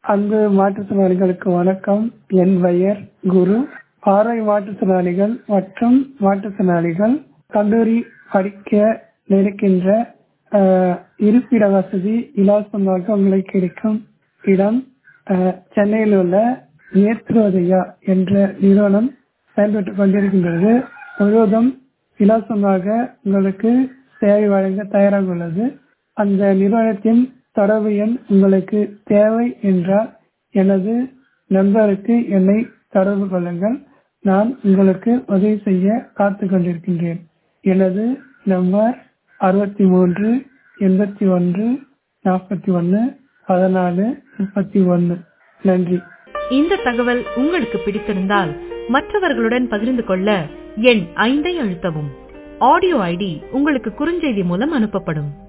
அன்பு மாற்றுத்திறனாளிகளுக்கு வணக்கம் என் பெயர் குரு பார்வை மாற்றுத்திறனாளிகள் மற்றும் மாற்றுத்திறனாளிகள் கல்லூரி படிக்க நினைக்கின்ற ஆஹ், இருப்பிட வசதி இலவசமாக உங்களுக்கு கிடைக்கும் இடம் ஆஹ், சென்னையில் உள்ள நேத்ரோதயா என்ற நிறுவனம் செயல்பட்டுக் கொண்டிருக்கின்றது முழுவதும் இலவசமாக உங்களுக்கு சேவை வழங்க தயாராக உள்ளது அந்த நிறுவனத்தின் தொடர்பு எண் உங்களுக்கு தேவை என்றால் எனது நண்பருக்கு என்னை தொடர்பு கொள்ளுங்கள் நான் உங்களுக்கு உதவி செய்ய காத்து கொண்டிருக்கின்றேன் எனது நம்பர் அறுபத்தி மூன்று எண்பத்தி ஒன்று நாற்பத்தி ஒன்று பதினாலு முப்பத்தி ஒன்று நன்றி இந்த தகவல் உங்களுக்கு பிடித்திருந்தால் மற்றவர்களுடன் பகிர்ந்து கொள்ள எண் ஐந்தை அழுத்தவும் ஆடியோ ஐடி உங்களுக்கு குறுஞ்செய்தி மூலம் அனுப்பப்படும்